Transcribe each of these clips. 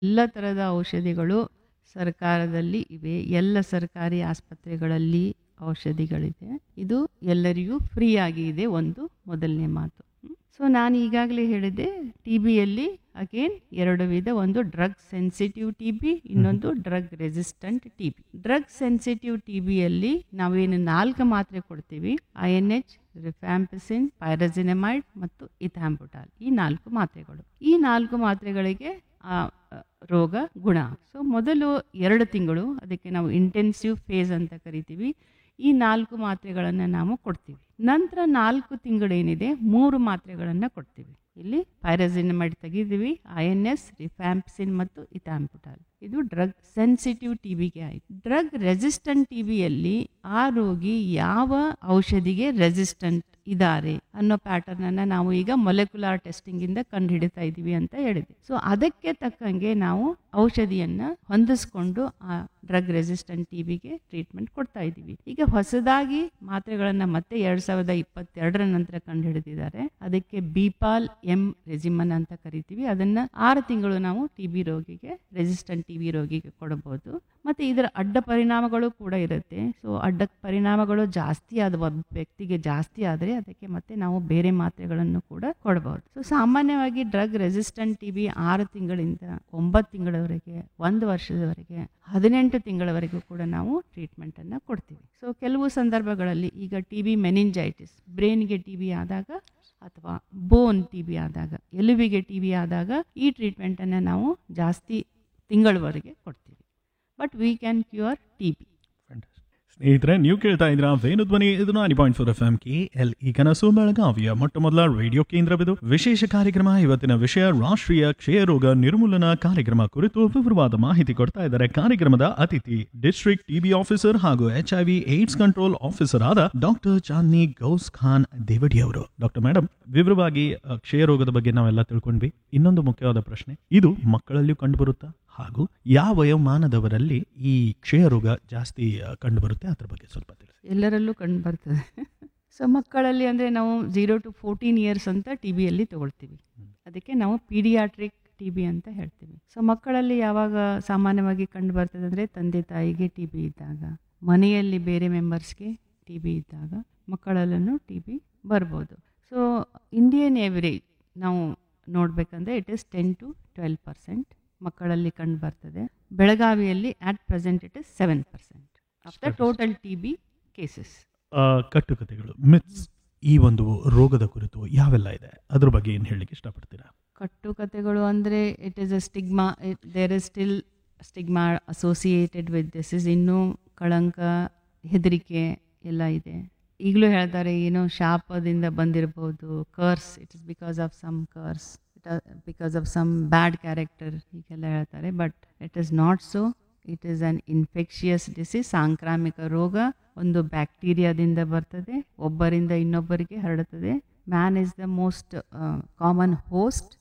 ಎಲ್ಲ ಥರದ ಔಷಧಿಗಳು ಸರ್ಕಾರದಲ್ಲಿ ಇವೆ ಎಲ್ಲ ಸರ್ಕಾರಿ ಆಸ್ಪತ್ರೆಗಳಲ್ಲಿ ಔಷಧಿಗಳಿದೆ ಇದು ಎಲ್ಲರಿಗೂ ಫ್ರೀ ಆಗಿ ಇದೆ ಒಂದು ಮೊದಲನೇ ಮಾತು ಸೊ ನಾನು ಈಗಾಗಲೇ ಹೇಳಿದೆ ಟಿ ಬಿಯಲ್ಲಿ ಅಗೇನ್ ಎರಡು ವಿಧ ಒಂದು ಡ್ರಗ್ ಸೆನ್ಸಿಟಿವ್ ಟಿ ಬಿ ಇನ್ನೊಂದು drug resistant T B drug sensitive T ಬಿಯಲ್ಲಿ ನಾವೇನು ನಾಲ್ಕು ಮಾತ್ರೆ ಕೊಡ್ತೀವಿ I N H rifampicin pyrazinamide ಮತ್ತು ಇಥಾಂಬುಟಾಲ್ ಈ ನಾಲ್ಕು ಮಾತ್ರೆಗಳು ಈ ನಾಲ್ಕು ಮಾತ್ರೆಗಳಿಗೆ ಆ ಆ, ರೋಗ ಗುಣ ಸೊ ಮೊದಲು ಎರಡು ತಿಂಗಳು ಅದಕ್ಕೆ ನಾವು ಇಂಟೆನ್ಸಿವ್ ಫೇಸ್ ಅಂತ ಕರಿತೀವಿ ಈ ನಾಲ್ಕು ಮಾತ್ರೆಗಳನ್ನು ನಾವು ಕೊಡ್ತೀವಿ ನಂತರ ನಾಲ್ಕು ತಿಂಗಳೇನಿದೆ ಮೂರು ಮಾತ್ರೆಗಳನ್ನು ಕೊಡ್ತೀವಿ ಇಲ್ಲಿ ಪೈರಜಿನಮೈಡ್ ತೆಗಿತೀವಿ ಐ ಎನ್ ಎಸ್ ರಿಫ್ಯಾಂಪ್ಸಿನ್ ಮತ್ತು ಇಥಾಂಪುಟಾಲ್ ಇದು ಡ್ರಗ್ ಸೆನ್ಸಿಟಿವ್ ಟಿ ಬಿಗೆ ಆಯಿತು ಡ್ರಗ್ ರೆಸಿಸ್ಟೆಂಟ್ ಟಿ ಬಿಯಲ್ಲಿ ಆ ರೋಗಿ ಯಾವ ಔಷಧಿಗೆ ರೆಸಿಸ್ಟೆಂಟ್ ಇದ್ದಾರೆ ಅನ್ನೋ ಪ್ಯಾಟರ್ನ್ ಅನ್ನ ನಾವು ಈಗ ಮೊಲೆಕ್ಯುಲಾರ್ ಟೆಸ್ಟಿಂಗ್ ಇಂದ ಕಂಡು ಹಿಡಿತಾ ಇದೀವಿ ಅಂತ ಹೇಳಿದೆ ಸೊ ಅದಕ್ಕೆ ತಕ್ಕಂಗೆ ನಾವು ಔಷಧಿಯನ್ನ ಹೊಂದಿಸ್ಕೊಂಡು ಆ ಡ್ರಗ್ ರೆಸಿಸ್ಟೆಂಟ್ ಟಿ ಬಿಗೆ ಟ್ರೀಟ್ಮೆಂಟ್ ಕೊಡ್ತಾ ಇದ್ದೀವಿ ಈಗ ಹೊಸದಾಗಿ ಮಾತ್ರೆಗಳನ್ನ ಮತ್ತೆ ಎರಡ್ ಸಾವಿರದ ಇಪ್ಪತ್ತೆರಡರ ನಂತರ ಕಂಡು ಹಿಡಿದಿದ್ದಾರೆ ಅದಕ್ಕೆ ಬಿಪಾಲ್ ಎಂ ರೆಜಿಮನ್ ಅಂತ ಕರಿತೀವಿ ಅದನ್ನ ಆರು ತಿಂಗಳು ನಾವು ಟಿ ಬಿ ರೋಗಿಗೆ ರೆಸಿಸ್ಟೆಂಟ್ ಟಿ ಬಿ ರೋಗಿಗೆ ಕೊಡಬಹುದು ಮತ್ತೆ ಇದರ ಅಡ್ಡ ಪರಿಣಾಮಗಳು ಕೂಡ ಇರುತ್ತೆ ಸೊ ಅಡ್ಡ ಪರಿಣಾಮಗಳು ಜಾಸ್ತಿ ಆದ ಒಬ್ಬ ವ್ಯಕ್ತಿಗೆ ಜಾಸ್ತಿ ಆದರೆ ಅದಕ್ಕೆ ಮತ್ತೆ ನಾವು ಬೇರೆ ಮಾತ್ರೆಗಳನ್ನು ಕೂಡ ಕೊಡಬಹುದು ಸೊ ಸಾಮಾನ್ಯವಾಗಿ ಡ್ರಗ್ ರೆಸಿಸ್ಟೆಂಟ್ ಟಿ ಬಿ ಆರು ತಿಂಗಳಿಂದ ಒಂಬತ್ತು ತಿಂಗಳವರೆಗೆ ಒಂದು ವರ್ಷದವರೆಗೆ ಹದಿನೆಂಟು ತಿಂಗಳವರೆಗೂ ಕೂಡ ನಾವು ಟ್ರೀಟ್ಮೆಂಟ್ ಅನ್ನ ಕೊಡ್ತೀವಿ ಸೊ ಕೆಲವು ಸಂದರ್ಭಗಳಲ್ಲಿ ಈಗ ಟಿ ಬಿ ಮೆನಿಂಜೈಟಿಸ್ ಬ್ರೈನ್ಗೆ ಟಿ ಬಿ ಆದಾಗ ಅಥವಾ ಬೋನ್ ಟಿ ಬಿ ಆದಾಗ ಎಲುಬಿಗೆ ಟಿ ಬಿ ಆದಾಗ ಈ ಟ್ರೀಟ್ಮೆಂಟನ್ನು ನಾವು ಜಾಸ್ತಿ ತಿಂಗಳವರೆಗೆ ಕೊಡ್ತೀವಿ but we can cure T B ಸ್ನೇಹಿತರೆ ನೀವು ಕೇಳ್ತಾ ಇದ್ರ ವೇಣು ಧ್ವನಿ ಇದು ನಾನಿ point four F M K L E ಕನಸು ಬೆಳಗಾವಿಯ ಮೊಟ್ಟ ಮೊದಲ ರೇಡಿಯೋ ಕೇಂದ್ರವಿದು ವಿಶೇಷ ಕಾರ್ಯಕ್ರಮ ಇವತ್ತಿನ ವಿಷಯ ರಾಷ್ಟ್ರೀಯ ಕ್ಷಯರೋಗ ನಿರ್ಮೂಲನಾ ಕಾರ್ಯಕ್ರಮ ಕುರಿತು ವಿವರವಾದ ಮಾಹಿತಿ ಕೊಡ್ತಾ ಇದ್ದಾರೆ ಕಾರ್ಯಕ್ರಮದ ಅತಿಥಿ ಡಿಸ್ಟ್ರಿಕ್ಟ್ ಟಿಬಿ ಆಫೀಸರ್ ಹಾಗೂ H I V AIDS control officer ಆದ ಡಾಕ್ಟರ್ ಚಾಂದ್ನಿ ಗೌಸ್ ಖಾನ್ ದೇವಡಿ ಅವರು ಡಾಕ್ಟರ್ ಮೇಡಮ್ ವಿವರವಾಗಿ ಅ, ಕ್ಷಯರೋಗದ ಬಗ್ಗೆ ನಾವೆಲ್ಲ ತಿಳ್ಕೊಂಡ್ವಿ ಇನ್ನೊಂದು ಮುಖ್ಯವಾದ ಪ್ರಶ್ನೆ ಇದು ಮಕ್ಕಳಲ್ಲಿಯೂ ಕಂಡುಬರುತ್ತಾ ಹಾಗೂ ಯಾವ ವಯೋಮಾನದವರಲ್ಲಿ ಈ ಕ್ಷಯರೋಗ ಜಾಸ್ತಿ ಕಂಡುಬರುತ್ತೆ ಅದ್ರ ಬಗ್ಗೆ ಸ್ವಲ್ಪ ತಿಳಿಸಿ ಎಲ್ಲರಲ್ಲೂ ಕಂಡು ಬರ್ತದೆ ಸೊ ಮಕ್ಕಳಲ್ಲಿ ಅಂದರೆ ನಾವು ಝೀರೋ ಟು ಫೋರ್ಟೀನ್ ಇಯರ್ಸ್ ಅಂತ ಟಿ ಬಿಯಲ್ಲಿ ತಗೊಳ್ತೀವಿ ಅದಕ್ಕೆ ನಾವು ಪೀಡಿಯಾಟ್ರಿಕ್ ಟಿ ಬಿ ಅಂತ ಹೇಳ್ತೀವಿ ಸೊ ಮಕ್ಕಳಲ್ಲಿ ಯಾವಾಗ ಸಾಮಾನ್ಯವಾಗಿ ಕಂಡು ಬರ್ತದೆ ಅಂದರೆ ತಂದೆ ತಾಯಿಗೆ ಟಿ ಬಿ ಇದ್ದಾಗ ಮನೆಯಲ್ಲಿ ಬೇರೆ ಮೆಂಬರ್ಸ್ಗೆ ಟಿ ಬಿ ಇದ್ದಾಗ ಮಕ್ಕಳಲ್ಲೂ ಟಿ ಬಿ ಬರ್ಬೋದು ಸೊ ಇಂಡಿಯನ್ ಎವರೇಜ್ ನಾವು ನೋಡಬೇಕಂದ್ರೆ it is ten to twelve percent ಮಕ್ಕಳಲ್ಲಿ ಕಂಡು ಬರ್ತದೆ ಬೆಳಗಾವಿಯಲ್ಲಿ at present it is seven percent of the total T B cases ಆ, ಕಟ್ಟುಕತೆಗಳು ಮಿತ್ಸ್ ಈ ಒಂದು ರೋಗದ ಕುರಿತು ಯಾವೆಲ್ಲ ಇದೆ ಅದ್ರ ಬಗ್ಗೆ ಏನು ಹೇಳಲಿಕ್ಕೆ ಇಷ್ಟಪಡ್ತೀರಾ ಕಟ್ಟುಕತೆಗಳು ಅಂದರೆ it is a stigma there is still stigma associated with this is ಇನ್ನೂ ಕಳಂಕ ಹೆದರಿಕೆ ಎಲ್ಲ ಇದೆ ಈಗಲೂ ಹೇಳ್ತಾರೆ ಏನೋ ಶಾಪದಿಂದ ಬಂದಿರ್ಬೋದು curse it is because of some curse because of some bad character ಹೀಗೆಲ್ಲ ಹೇಳ್ತಾರೆ but it is not so it is an infectious disease ಸಾಂಕ್ರಾಮಿಕ ರೋಗ ಒಂದು ಬ್ಯಾಕ್ಟೀರಿಯಾದಿಂದ ಬರ್ತದೆ ಒಬ್ಬರಿಂದ ಇನ್ನೊಬ್ಬರಿಗೆ ಹರಡುತ್ತದೆ man is the most common host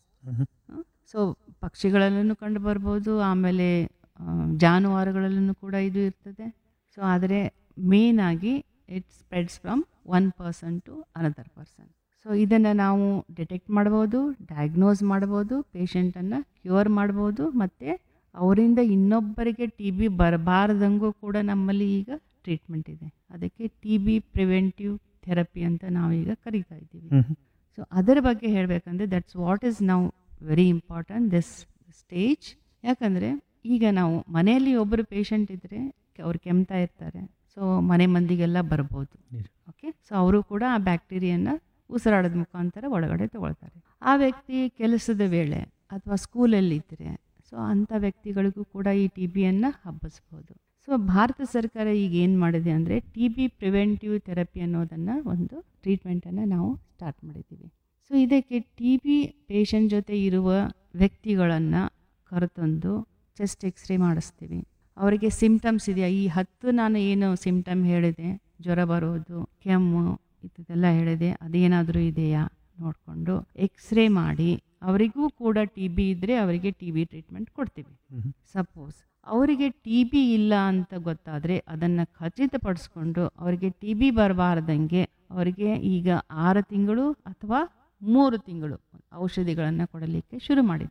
so ಪಕ್ಷಿಗಳಲ್ಲೂ ಕಂಡು ಬರ್ಬೋದು ಆಮೇಲೆ ಆ, ಜಾನುವಾರುಗಳಲ್ಲೂ ಕೂಡ ಇದು ಇರ್ತದೆ ಸೊ ಆದರೆ ಮೇನ್ ಆಗಿ it spreads from one person to another person so ಇದನ್ನು ನಾವು ಡಿಟೆಕ್ಟ್ ಮಾಡ್ಬೋದು ಡಯಾಗ್ನೋಸ್ ಮಾಡ್ಬೋದು ಪೇಷಂಟನ್ನು ಕ್ಯೂರ್ ಮಾಡ್ಬೋದು ಮತ್ತು ಅವರಿಂದ ಇನ್ನೊಬ್ಬರಿಗೆ ಟಿ ಬಿ ಬರಬಾರ್ದಂಗೂ ಕೂಡ ನಮ್ಮಲ್ಲಿ ಈಗ ಟ್ರೀಟ್ಮೆಂಟ್ ಇದೆ ಅದಕ್ಕೆ ಟಿ ಬಿ ಪ್ರಿವೆಂಟಿವ್ ಥೆರಪಿ ಅಂತ ನಾವೀಗ ಕರಿತಾ ಇದ್ದೀವಿ ಸೊ ಅದರ ಬಗ್ಗೆ ಹೇಳಬೇಕಂದ್ರೆ ದಟ್ಸ್ ವಾಟ್ ಈಸ್ ನಾವು ವೆರಿ ಇಂಪಾರ್ಟೆಂಟ್ ದಿಸ್ ಸ್ಟೇಜ್ ಯಾಕಂದರೆ ಈಗ ನಾವು ಮನೆಯಲ್ಲಿ ಒಬ್ಬರು ಪೇಷಂಟ್ ಇದ್ದರೆ ಅವ್ರು ಕೆಮ್ತಾ ಇರ್ತಾರೆ ಸೊ ಮನೆ ಮಂದಿಗೆಲ್ಲ ಬರ್ಬೋದು ನಿಜ. ಓಕೆ ಸೊ ಅವರು ಕೂಡ ಆ ಬ್ಯಾಕ್ಟೀರಿಯನ್ನ ಉಸಿರಾಡೋದ ಮುಖಾಂತರ ಒಳಗಡೆ ತಗೊಳ್ತಾರೆ ಆ ವ್ಯಕ್ತಿ ಕೆಲಸದ ವೇಳೆ ಅಥವಾ ಸ್ಕೂಲಲ್ಲಿ ಇದ್ದರೆ ಸೊ ಅಂಥ ವ್ಯಕ್ತಿಗಳಿಗೂ ಕೂಡ ಈ ಟಿ ಬಿಯನ್ನು ಹಬ್ಬಿಸ್ಬೋದು ಸೊ ಭಾರತ ಸರ್ಕಾರ ಈಗ ಏನು ಮಾಡಿದೆ ಅಂದರೆ ಟಿ ಬಿ ಪ್ರಿವೆಂಟಿವ್ ಥೆರಪಿ ಅನ್ನೋದನ್ನು ಒಂದು ಟ್ರೀಟ್ಮೆಂಟನ್ನು ನಾವು ಸ್ಟಾರ್ಟ್ ಮಾಡಿದ್ದೀವಿ ಸೊ ಇದಕ್ಕೆ ಟಿ ಬಿ ಪೇಷಂಟ್ ಜೊತೆ ಇರುವ ವ್ಯಕ್ತಿಗಳನ್ನು ಕರೆತಂದು ಚೆಸ್ಟ್ ಎಕ್ಸ್ರೇ ಮಾಡಿಸ್ತೀವಿ ಅವರಿಗೆ ಸಿಮ್ಟಮ್ಸ್ ಇದೆಯಾ ಈ ಹತ್ತು ನಾನು ಏನು ಸಿಮ್ಟಮ್ ಹೇಳಿದೆ ಜ್ವರ ಬರೋದು ಕೆಮ್ಮು ಇದೆಲ್ಲ ಹೇಳಿದೆ ಅದೇನಾದರೂ ಇದೆಯಾ ನೋಡಿಕೊಂಡು ಎಕ್ಸ್ರೇ ಮಾಡಿ ಅವರಿಗೂ ಕೂಡ ಟಿ ಬಿ ಇದ್ದರೆ ಅವರಿಗೆ ಟಿ ಬಿ ಟ್ರೀಟ್ಮೆಂಟ್ ಕೊಡ್ತೀವಿ ಸಪೋಸ್ ಅವರಿಗೆ ಟಿ ಬಿ ಇಲ್ಲ ಅಂತ ಗೊತ್ತಾದರೆ ಅದನ್ನು ಖಚಿತಪಡಿಸ್ಕೊಂಡು ಅವರಿಗೆ ಟಿ ಬಿ ಬರಬಾರ್ದಂಗೆ ಅವರಿಗೆ ಈಗ ಆರು ತಿಂಗಳು ಅಥವಾ ಮೂರು ತಿಂಗಳು ಔಷಧಿಗಳನ್ನು ಕೊಡಲಿಕ್ಕೆ ಶುರು ಮಾಡಿದ್ದೀವಿ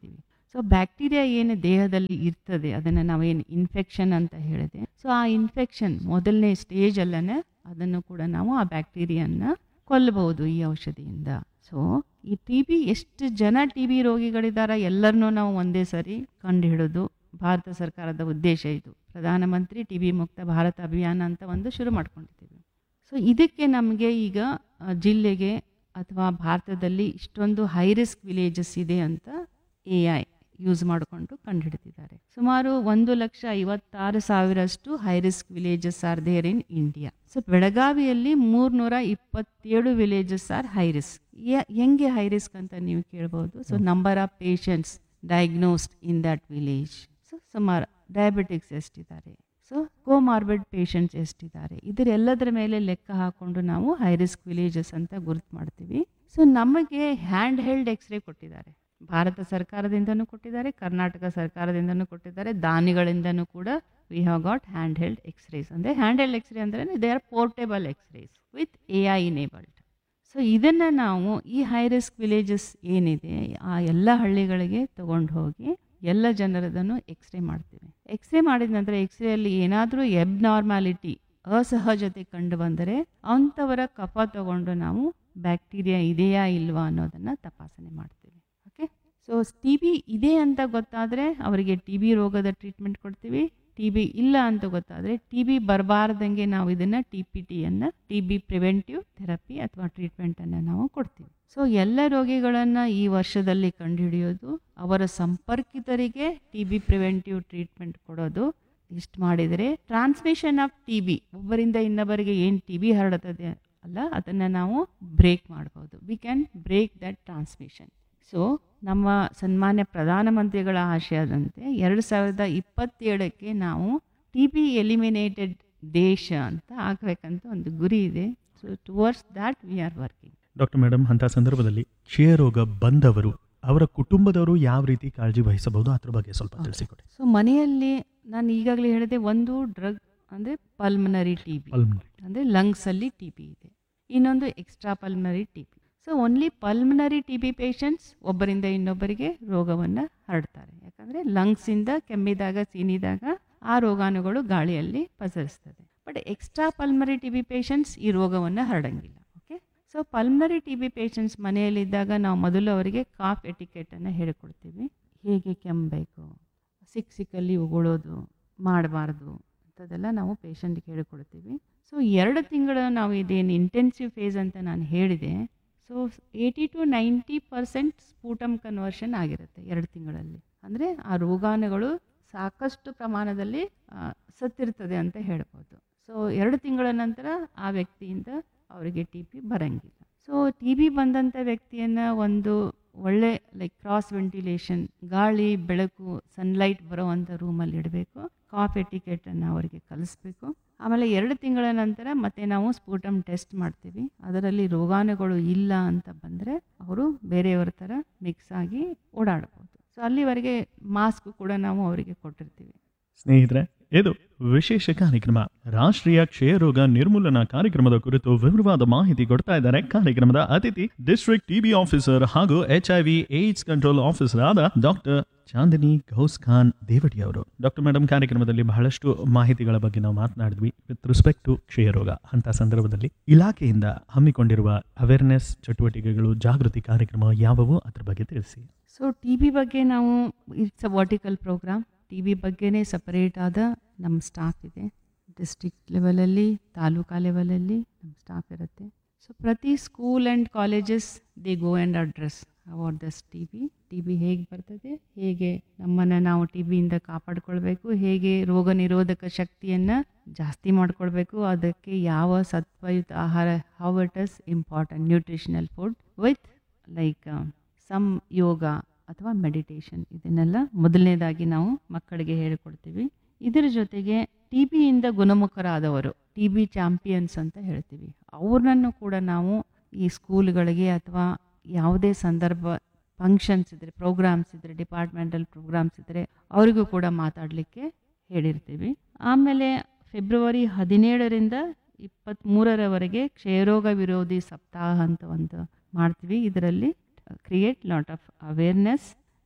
ಸೊ ಬ್ಯಾಕ್ಟೀರಿಯಾ ಏನು ದೇಹದಲ್ಲಿ ಇರ್ತದೆ ಅದನ್ನು ನಾವೇನು ಇನ್ಫೆಕ್ಷನ್ ಅಂತ ಹೇಳಿದೆ ಸೊ ಆ ಇನ್ಫೆಕ್ಷನ್ ಮೊದಲನೇ ಸ್ಟೇಜಲ್ಲೇ ಅದನ್ನು ಕೂಡ ನಾವು ಆ ಬ್ಯಾಕ್ಟೀರಿಯನ್ನ ಕೊಲ್ಲಬಹುದು ಈ ಔಷಧಿಯಿಂದ ಸೊ ಈ ಟಿ ಬಿ ಎಷ್ಟು ಜನ ಟಿ ಬಿ ರೋಗಿಗಳಿದ್ದಾರೆ ಎಲ್ಲರನ್ನೂ ನಾವು ಒಂದೇ ಸರಿ ಕಂಡು ಹಿಡಿದು ಭಾರತ ಸರ್ಕಾರದ ಉದ್ದೇಶ ಇದು ಪ್ರಧಾನಮಂತ್ರಿ ಟಿ ಬಿ ಮುಕ್ತ ಭಾರತ ಅಭಿಯಾನ ಅಂತ ಒಂದು ಶುರು ಮಾಡ್ಕೊಂಡಿದ್ದೀವಿ ಸೊ ಇದಕ್ಕೆ ನಮಗೆ ಈಗ ಆ, ಜಿಲ್ಲೆಗೆ ಅಥವಾ ಭಾರತದಲ್ಲಿ ಇಷ್ಟೊಂದು ಹೈ ರಿಸ್ಕ್ ವಿಲೇಜಸ್ ಇದೆ ಅಂತ ಎ ಐ ಯೂಸ್ ಮಾಡಿಕೊಂಡು ಕಂಡುಹಿಡಿದಿದ್ದಾರೆ ಸುಮಾರು ಒಂದು ಲಕ್ಷ ಐವತ್ತಾರು ಸಾವಿರಷ್ಟು high risk villages are there in India so ಬೆಳಗಾವಿಯಲ್ಲಿ ಮೂರ್ನೂರ ಇಪ್ಪತ್ತೇಳು ವಿಲೇಜಸ್ ಆರ್ ಹೈ ರಿಸ್ಕ್ ಹೆಂಗೆ ಹೈ ರಿಸ್ಕ್ ಅಂತ ನೀವು ಕೇಳ್ಬೋದು so number of patients diagnosed in that village so ಸುಮಾರು ಡಯಾಬಿಟಿಕ್ಸ್ ಎಷ್ಟಿದ್ದಾರೆ ಸೊ ಕೋಮಾರ್ಬಿಡ್ ಪೇಷಂಟ್ಸ್ ಎಷ್ಟಿದ್ದಾರೆ ಇದರೆಲ್ಲದರ ಮೇಲೆ ಲೆಕ್ಕ ಹಾಕೊಂಡು ನಾವು ಹೈ ರಿಸ್ಕ್ ವಿಲೇಜಸ್ ಅಂತ ಗುರುತು ಮಾಡ್ತೀವಿ ಸೊ ನಮಗೆ ಹ್ಯಾಂಡ್ ಹೆಲ್ಡ್ ಎಕ್ಸ್ರೇ ಕೊಟ್ಟಿದ್ದಾರೆ ಭಾರತ ಸರ್ಕಾರದಿಂದನೂ ಕೊಟ್ಟಿದ್ದಾರೆ ಕರ್ನಾಟಕ ಸರ್ಕಾರದಿಂದನೂ ಕೊಟ್ಟಿದ್ದಾರೆ ದಾನಿಗಳಿಂದನೂ ಕೂಡ we have got hand held x rays ಅಂದರೆ ಹ್ಯಾಂಡ್ ಹೆಲ್ಡ್ ಎಕ್ಸ್ರೇ ಅಂದರೆ they are portable x rays with A I enabled so ಇದನ್ನು ನಾವು ಈ ಹೈ ರಿಸ್ಕ್ ವಿಲೇಜಸ್ ಏನಿದೆ ಆ ಎಲ್ಲ ಹಳ್ಳಿಗಳಿಗೆ ತಗೊಂಡು ಹೋಗಿ ಎಲ್ಲ ಜನರದನ್ನು ಎಕ್ಸ್ರೇ ಮಾಡ್ತೀವಿ ಎಕ್ಸ್ರೇ ಮಾಡಿದ ನಂತರ ಎಕ್ಸ್ರೇಯಲ್ಲಿ ಏನಾದರೂ ಎಬ್ ನಾರ್ಮಾಲಿಟಿ ಅಸಹಜತೆ ಕಂಡು ಬಂದರೆ ಅಂಥವರ ಕಫ ತಗೊಂಡು ನಾವು ಬ್ಯಾಕ್ಟೀರಿಯಾ ಇದೆಯಾ ಇಲ್ವಾ ಅನ್ನೋದನ್ನು ತಪಾಸಣೆ ಮಾಡ್ತೀವಿ ಓಕೆ ಸೊ ಟಿ ಬಿ ಇದೆ ಅಂತ ಗೊತ್ತಾದರೆ ಅವರಿಗೆ ಟಿ ಬಿ ರೋಗದ ಟ್ರೀಟ್ಮೆಂಟ್ ಕೊಡ್ತೀವಿ ಟಿ ಬಿ ಇಲ್ಲ ಅಂತ ಗೊತ್ತಾದರೆ ಟಿ ಬಿ ಬರಬಾರ್ದಂಗೆ ನಾವು ಇದನ್ನು ಟಿ ಪಿ ಟಿಯನ್ನು ಟಿ ಬಿ ಪ್ರಿವೆಂಟಿವ್ ಥೆರಪಿ ಅಥವಾ ಟ್ರೀಟ್ಮೆಂಟನ್ನು ನಾವು ಕೊಡ್ತೀವಿ ಸೊ ಎಲ್ಲ ರೋಗಿಗಳನ್ನು ಈ ವರ್ಷದಲ್ಲಿ ಕಂಡುಹಿಡಿಯೋದು ಅವರ ಸಂಪರ್ಕಿತರಿಗೆ ಟಿ ಬಿ ಪ್ರಿವೆಂಟಿವ್ ಟ್ರೀಟ್ಮೆಂಟ್ ಕೊಡೋದು ಇಷ್ಟು ಮಾಡಿದರೆ ಟ್ರಾನ್ಸ್ಮಿಷನ್ ಆಫ್ ಟಿ ಬಿ ಒಬ್ಬರಿಂದ ಇನ್ನೊಬ್ಬರಿಗೆ ಏನು ಟಿ ಬಿ ಹರಡುತ್ತದೆ ಅಲ್ಲ ಅದನ್ನು ನಾವು ಬ್ರೇಕ್ ಮಾಡ್ಬೋದು we can break that transmission so ನಮ್ಮ ಸನ್ಮಾನ್ಯ ಪ್ರಧಾನಮಂತ್ರಿಗಳ ಆಶಯದಂತೆ ಎರಡು ಸಾವಿರದ ಇಪ್ಪತ್ತೇಳಕ್ಕೆ ನಾವು ಟಿ ಬಿ ಎಲಿಮಿನೇಟೆಡ್ ದೇಶ ಅಂತ ಆಗಬೇಕಂತ ಒಂದು ಗುರಿ ಇದೆ so towards that we are working doctor madam ಅಂಥ ಸಂದರ್ಭದಲ್ಲಿ ಕ್ಷಯರೋಗ ಬಂದವರು ಅವರ ಕುಟುಂಬದವರು ಯಾವ ರೀತಿ ಕಾಳಜಿ ವಹಿಸಬಹುದು ಅದ್ರ ಬಗ್ಗೆ ಸ್ವಲ್ಪ ತಿಳಿಸಿಕೊಡಿ ಸೊ ಮನೆಯಲ್ಲಿ ನಾನು ಈಗಾಗಲೇ ಹೇಳಿದೆ ಒಂದು ಡ್ರಗ್ ಅಂದರೆ ಪಲ್ಮನರಿ ಟಿ ಬಿ ಪಲ್ಮನರಿ ಅಂದರೆ ಲಂಗ್ಸಲ್ಲಿ ಟಿ ಬಿ ಇದೆ ಇನ್ನೊಂದು extra pulmonary T B so only pulmonary T B patients ಒಬ್ಬರಿಂದ ಇನ್ನೊಬ್ಬರಿಗೆ ರೋಗವನ್ನು ಹರಡ್ತಾರೆ ಯಾಕಂದರೆ ಲಂಗ್ಸಿಂದ ಕೆಮ್ಮಿದಾಗ ಸೀನಿದಾಗ ಆ ರೋಗಾಣುಗಳು ಗಾಳಿಯಲ್ಲಿ ಪಸರಿಸ್ತದೆ but extra pulmonary T B patients ಈ ರೋಗವನ್ನು ಹರಡಂಗಿಲ್ಲ okay so pulmonary T B patients ಮನೆಯಲ್ಲಿದ್ದಾಗ ನಾವು ಮೊದಲು ಅವರಿಗೆ ಕಾಫ್ ಎಟಿಕೆಟನ್ನು ಹೇಳಿಕೊಡ್ತೀವಿ ಹೇಗೆ ಕೆಮ್ಮಬೇಕು ಸಿಕ್ ಸಿಕ್ಕಲ್ಲಿ ಉಗುಳೋದು ಮಾಡಬಾರ್ದು ಅಂಥದ್ದೆಲ್ಲ ನಾವು ಪೇಷಂಟ್ಗೆ ಹೇಳಿಕೊಡ್ತೀವಿ ಸೊ ಎರಡು ತಿಂಗಳು ನಾವು ಇದೇನು ಇಂಟೆನ್ಸಿವ್ ಫೇಸ್ ಅಂತ ನಾನು ಹೇಳಿದೆ so eighty to ninety percent sputum conversion ಆಗಿರುತ್ತೆ ಎರಡು ತಿಂಗಳಲ್ಲಿ ಅಂದರೆ ಆ ರೋಗಾಣುಗಳು ಸಾಕಷ್ಟು ಪ್ರಮಾಣದಲ್ಲಿ ಆ, ಸತ್ತಿರ್ತದೆ ಅಂತ ಹೇಳ್ಬೋದು ಸೊ ಎರಡು ತಿಂಗಳ ನಂತರ ಆ ವ್ಯಕ್ತಿಯಿಂದ ಅವರಿಗೆ ಟಿ ಬಿ ಬರಂಗಿಲ್ಲ ಸೊ ಟಿ ಬಿ ಬಂದಂಥ ವ್ಯಕ್ತಿಯನ್ನು ಒಂದು ಒಳ್ಳೆ ಲೈಕ್ ಕ್ರಾಸ್ ವೆಂಟಿಲೇಷನ್ ಗಾಳಿ ಬೆಳಕು ಸನ್ಲೈಟ್ ಬರೋವಂಥ ರೂಮಲ್ಲಿ ಇಡಬೇಕು ಕಾಫ್ ಎಟಿಕೆಟನ್ನು ಅವರಿಗೆ ಕಲಿಸ್ಬೇಕು ಆಮೇಲೆ ಎರಡು ತಿಂಗಳ ನಂತರ ಮತ್ತೆ ನಾವು ಸ್ಫೂಟಮ್ ಟೆಸ್ಟ್ ಮಾಡ್ತೀವಿ ಅದರಲ್ಲಿ ರೋಗಾಣುಗಳು ಇಲ್ಲ ಅಂತ ಬಂದರೆ ಅವರು ಬೇರೆಯವರ ಥರ ಮಿಕ್ಸ್ ಆಗಿ ಓಡಾಡ್ಬೋದು ಸೊ ಅಲ್ಲಿವರೆಗೆ ಮಾಸ್ಕ್ ಕೂಡ ನಾವು ಅವರಿಗೆ ಕೊಟ್ಟಿರ್ತೀವಿ ಸ್ನೇಹಿತರೆ ಇದು ವಿಶೇಷ ಕಾರ್ಯಕ್ರಮ ರಾಷ್ಟ್ರೀಯ ಕ್ಷಯರೋಗ ನಿರ್ಮೂಲನಾ ಕಾರ್ಯಕ್ರಮದ ಕುರಿತು ವಿವರವಾದ ಮಾಹಿತಿ ಕೊಡ್ತಾ ಇದ್ದಾರೆ ಕಾರ್ಯಕ್ರಮದ ಅತಿಥಿ ಡಿಸ್ಟ್ರಿಕ್ಟ್ ಟಿಬಿ ಆಫೀಸರ್ ಹಾಗೂ H I V AIDS control officer ಆದ ಡಾಕ್ಟರ್ ಚಾಂದಿನಿ ಘೌಸ್ ಖಾನ್ ದೇವಟಿ ಅವರು ಡಾಕ್ಟರ್ ಮೇಡಮ್ ಕಾರ್ಯಕ್ರಮದಲ್ಲಿ ಬಹಳಷ್ಟು ಮಾಹಿತಿಗಳ ಬಗ್ಗೆ ನಾವು ಮಾತನಾಡಿದ್ವಿ ವಿತ್ ರಿಸ್ಪೆಕ್ಟ್ ಟು ಕ್ಷಯರೋಗ ಅಂತ ಸಂದರ್ಭದಲ್ಲಿ ಇಲಾಖೆಯಿಂದ ಹಮ್ಮಿಕೊಂಡಿರುವ ಅವೇರ್ನೆಸ್ ಚಟುವಟಿಕೆಗಳು ಜಾಗೃತಿ ಕಾರ್ಯಕ್ರಮ ಯಾವುವು ಅದ್ರ ಬಗ್ಗೆ ತಿಳಿಸಿ ಸೊ ಟಿ ಬಿ ಬಗ್ಗೆ ನಾವು it's a vertical program T B ಬಗ್ಗೆನೇ ಸಪರೇಟ್ ಆದ ನಮ್ಮ ಸ್ಟಾಫ್ ಇದೆ ಡಿಸ್ಟ್ರಿಕ್ಟ್ ಲೆವೆಲಲ್ಲಿ ತಾಲೂಕಾ ಲೆವೆಲಲ್ಲಿ ನಮ್ಮ ಸ್ಟಾಫ್ ಇರುತ್ತೆ ಸೊ ಪ್ರತಿ school and colleges they go and address about this T B T B ಹೇಗೆ ಬರ್ತದೆ ಹೇಗೆ ನಮ್ಮನ್ನು ನಾವು ಟಿ ಬಿಯಿಂದ ಕಾಪಾಡ್ಕೊಳ್ಬೇಕು ಹೇಗೆ ರೋಗ ನಿರೋಧಕ ಶಕ್ತಿಯನ್ನು ಜಾಸ್ತಿ ಮಾಡ್ಕೊಳ್ಬೇಕು ಅದಕ್ಕೆ ಯಾವ ಸತ್ವಯುತ ಆಹಾರ how it is important nutritional food with like some yoga ಅಥವಾ ಮೆಡಿಟೇಷನ್ ಇದನ್ನೆಲ್ಲ ಮೊದಲನೇದಾಗಿ ನಾವು ಮಕ್ಕಳಿಗೆ ಹೇಳಿಕೊಡ್ತೀವಿ ಇದರ ಜೊತೆಗೆ ಟಿ ಬಿಯಿಂದ ಗುಣಮುಖರಾದವರು ಟಿ ಬಿ ಚಾಂಪಿಯನ್ಸ್ ಅಂತ ಹೇಳ್ತೀವಿ ಅವ್ರನ್ನೂ ಕೂಡ ನಾವು ಈ ಸ್ಕೂಲ್ಗಳಿಗೆ ಅಥವಾ ಯಾವುದೇ ಸಂದರ್ಭ ಫಂಕ್ಷನ್ಸ್ ಇದ್ದರೆ ಪ್ರೋಗ್ರಾಮ್ಸ್ ಇದ್ದರೆ ಡಿಪಾರ್ಟ್ಮೆಂಟಲ್ ಪ್ರೋಗ್ರಾಮ್ಸ್ ಇದ್ದರೆ ಅವರಿಗೂ ಕೂಡ ಮಾತಾಡಲಿಕ್ಕೆ ಹೇಳಿರ್ತೀವಿ ಆಮೇಲೆ ಫೆಬ್ರವರಿ ಹದಿನೇಳರಿಂದ ಇಪ್ಪತ್ತ್ಮೂರರವರೆಗೆ ಕ್ಷಯರೋಗ ವಿರೋಧಿ ಸಪ್ತಾಹ ಅಂತ ಒಂದು ಮಾಡ್ತೀವಿ ಇದರಲ್ಲಿ create lot of awareness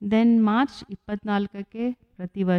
then March ಇಪ್ಪತ್ನಾಲ್ಕಕ್ಕೆ ಪ್ರತಿ ವರ್ಷ